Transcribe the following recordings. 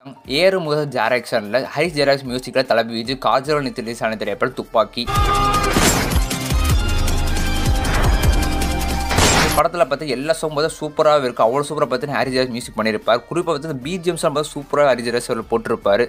ஏறு முதல் ஜாரக்ஷனில் ஹரிஷ் ஜெராக்ஸ் மியூசிக்கில் தளபதி விஜய் காஜல் நித்து ரிலீஸ் ஆன திரைப்படம் துப்பாக்கி படத்தில் பார்த்து எல்லா சாங் பார்த்து சூப்பராக இருக்குது அவ்வளோ சூப்பராக பார்த்து ஹாரி ஜெராக்ஸ் மியூசிக் பண்ணியிருப்பார் குறிப்பாக பார்த்து இந்த பிஜிஎம்ஸ் பார்த்து சூப்பராக ஹாரி ஜெராக்ஸ் அவர் போட்டிருப்பார்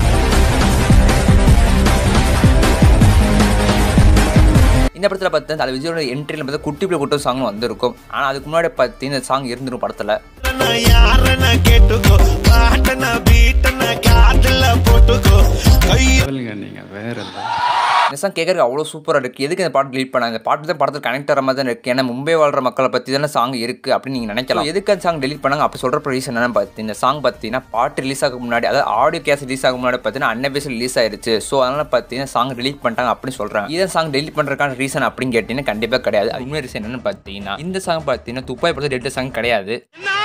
இந்த படத்தில் பார்த்து தலை விஜயோட என்ட்ரியில் பார்த்து குட்டி பிள்ளை குட்டம் சாங் வந்திருக்கும் ஆனால் அதுக்கு முன்னாடி பார்த்து இந்த சாங் இருந்திருக்கும் படத்தில் யாரன கேட்டுக்கோ பாட்டன பீட்டன காதுல போட்டுக்கோ கைய சொல்லுங்க நீங்க வேற இல்லை இந்த சாங் கேட்கறதுக்கு அவ்வளோ சூப்பராக இருக்குது எதுக்கு இந்த பாட்டு லீட் பண்ணாங்க இந்த பாட்டு தான் படத்தில் கனெக்ட் ஆகிற மாதிரி தான் இருக்குது ஏன்னா மும்பை வாழ்ற மக்களை பற்றி தானே சாங் இருக்குது அப்படின்னு நீங்கள் நினைக்கலாம் எதுக்கு அந்த சாங் டெலிட் பண்ணாங்க அப்படி சொல்கிற ரீசன் என்னன்னு பார்த்து இந்த சாங் பார்த்தீங்கன்னா பாட்டு ரிலீஸ் ஆக முன்னாடி அதாவது ஆடியோ கேஸ் ரிலீஸ் ஆக முன்னாடி பார்த்தீங்கன்னா அன்னபேஸ் ரிலீஸ் ஆயிருச்சு ஸோ அதனால் பார்த்தீங்கன்னா சாங் டெலிட் பண்ணிட்டாங்க அப்படின்னு சொல்கிறாங்க இதை சாங் டெலிட் பண்ணுறதுக்கான ரீசன் அப்படின்னு கேட்டிங்கன்னா கண்டிப்பாக கிடையாது அது உண்மை ரீசன் என்னன்னு பார்த்தீங்கன்னா இந்த சாங் பார்த்தீங்கன்னா துப்பாய் படத்தில் டெல்டா சாங் கிடையாது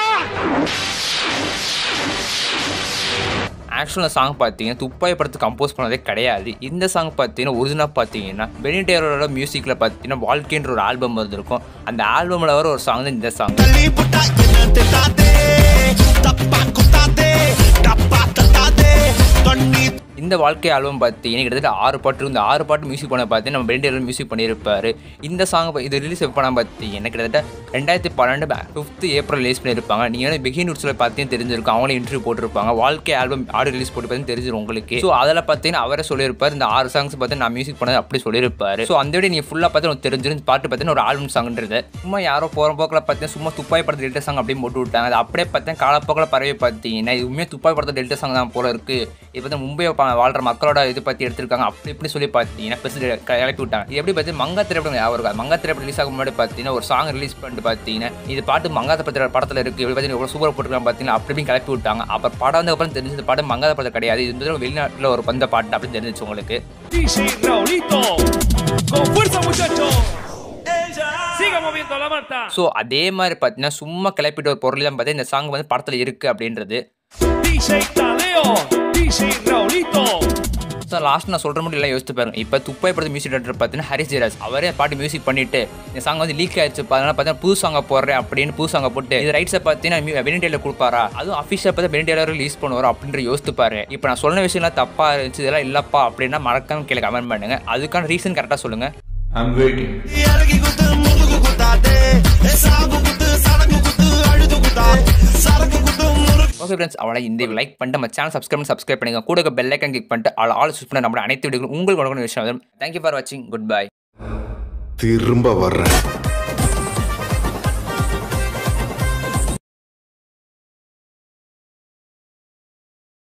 ஆக்சுவலாக சாங் பார்த்தீங்கன்னா துப்பாய் படத்தை கம்போஸ் பண்ணதே கிடையாது இந்த சாங் பார்த்தீங்கன்னா ஒரிஜினலாக பார்த்தீங்கன்னா பெனிடேரோட மியூசிக்கில் பார்த்தீங்கன்னா வாழ்க்கைன்ற ஒரு ஆல்பம் வந்திருக்கும் அந்த ஆல்பமில் வர ஒரு சாங் தான் இந்த சாங் தள்ளி புட்டா என்ன திட்டாதே தப்பா குத்தாதே டப்பா தட்டாதே தொண்ணி இந்த வாழ்க்கை ஆல்பம் பார்த்தீங்கன்னா கிட்டத்தட்ட ஆறு பாட்டு இருந்து ஆறு பாட்டு மியூசிக் பண்ண பார்த்தீங்கன்னா நம்ம பெனிடேரோ மியூசிக் பண்ணியிருப்பாரு இந்த சாங் இது ரிலீஸ் பண்ண பார்த்தீங்கன்னா கிட்டத்தட்ட ரெண்டாயிரத்தி பன்னெண்டு ஃபிஃப்த் ஏப்ரல் ரிலீஸ் பண்ணியிருப்பாங்க நீங்கள் வந்து பிகின் உட்ஸில் பார்த்தீங்கன்னா தெரிஞ்சிருக்கும் அவங்களே இன்டர்வியூ போட்டிருப்பாங்க வாழ்க்கை ஆல்பம் ஆடியோ ரிலீஸ் போட்டு பார்த்தீங்கன்னா தெரிஞ்சிடும் உங்களுக்கு ஸோ அதில் பார்த்தீங்கன்னா அவரே சொல்லியிருப்பார் இந்த ஆறு சாங்ஸ் பார்த்து நான் மியூசிக் பண்ணது அப்படி சொல்லியிருப்பாரு ஸோ அந்த விட நீங்கள் ஃபுல்லாக பார்த்து உங்களுக்கு தெரிஞ்சிரும் இந்த பாட்டு பார்த்தீங்கன்னா ஒரு ஆல்பம் சாங்ன்றது சும்மா யாரோ போகிற போக்கில் பார்த்தீங்கன்னா சும்மா துப்பாய் படத்தை டெல்டா சாங் அப்படியே போட்டு விட்டாங்க அது அப்படியே பார்த்தீங்கன்னா காலப்போக்கில் பறவை பார்த்தீங்கன்னா இது உண்மையாக துப்பாய் படத்தை டெல்டா சாங் தான் போல இருக்குது இப்போ வந்து மும்பை பா- வாழ்ற மக்களோட இது பற்றி எடுத்திருக்காங்க அப்படி இப்படி சொல்லி பார்த்தீங்கன்னா பெருசு கிளப்பி விட்டாங்க இது எப்படி பார்த்து மங்கா திரைப்படம் ஞாபகம் இருக்கா மங்கா திரைப்படம் ரிலீஸ் ஆகும் முன்னாடி பார்த்தீங்கன்னா ஒரு சாங் ரிலீஸ் பண்ணிட்டு பார்த்தீங்கன்னா இது பாட்டு மங்காத பத்திர படத்தில் இருக்குது எப்படி பார்த்தீங்கன்னா எவ்வளோ சூப்பராக போட்டுருக்காங்க பார்த்தீங்கன்னா அப்படி இப்படி கிளப்பி விட்டாங்க அப்புறம் படம் வந்ததுக்கப்புறம் தெரிஞ்சு இந்த பாட்டு மங்காத படத்தில் கிடையாது இது வந்து வெளிநாட்டில் ஒரு வந்த பாட்டு அப்படின்னு தெரிஞ்சிச்சு உங்களுக்கு DJ Raulito. Con fuerza, muchachos. Siga moviendo la manta. So அதே மாதிரி பார்த்தீங்கன்னா சும்மா கிளப்பிட்டு ஒரு பொருள் தான் பார்த்தீங்கன்னா இந்த சாங் வந்து படத்தில் இருக்குது அப்படின்றது DJ Tadeo. DJ Raulito. So last நான் சொல்கிற மட்டும் எல்லாம் யோசிச்சு பாருங்க இப்போ துப்பாய் படத்து மியூசிக் டேரக்டர் பார்த்தீங்கன்னா ஹரிஷ் ஜெயராஜ் அவரே பாட்டு மியூசிக் பண்ணிட்டு இந்த சாங் வந்து லீக் ஆயிடுச்சு இப்ப அதனால பார்த்தீங்கன்னா புது சாங்கை போடுறேன் அப்படின்னு புது சாங்கை போட்டு இது ரைட்ஸை பார்த்தீங்கன்னா வெனிடேல கொடுப்பாரா அதுவும் அஃபிஷியல் பார்த்து வெனிடேலர் ரிலீஸ் பண்ணுவார் அப்படின்ற யோசித்து பாரு இப்போ நான் சொன்ன விஷயம்லாம் தப்பாக இருந்துச்சு இதெல்லாம் இல்லப்பா அப்படின்னா மறக்காம கீழே கமெண்ட் பண்ணுங்க அதுக்கான ரீசன் கரெக்டாக சொல்லுங்க ஐம் வெயிட்டிங் இறங்கி குத்து முதுகு குத்தாதே ஏ சாகு குத்து சரக்கு குத்து அழுது குத்தா சரக்கு குத்து முறுக்கு ஓகே ஃப்ரெண்ட்ஸ் அவளை இந்த லைக் பண்ணிட்டு நம்ம சேனல் சப்ஸ்கிரைப் பண்ணி சப்ஸ்கிரைப் பண்ணுங்க கூட பெல் ஐக்கன் கிளிக் பண்ணிட்டு ஆல் ஆல் சூஸ் பண்ண நம்மளோட அனைத்து வீடியோகளும் உங்களுக்கு உடனே விஷயம் வரும் தேங்க்யூ ஃபார் வாட்சிங் குட் பை திரும்ப வர்றேன்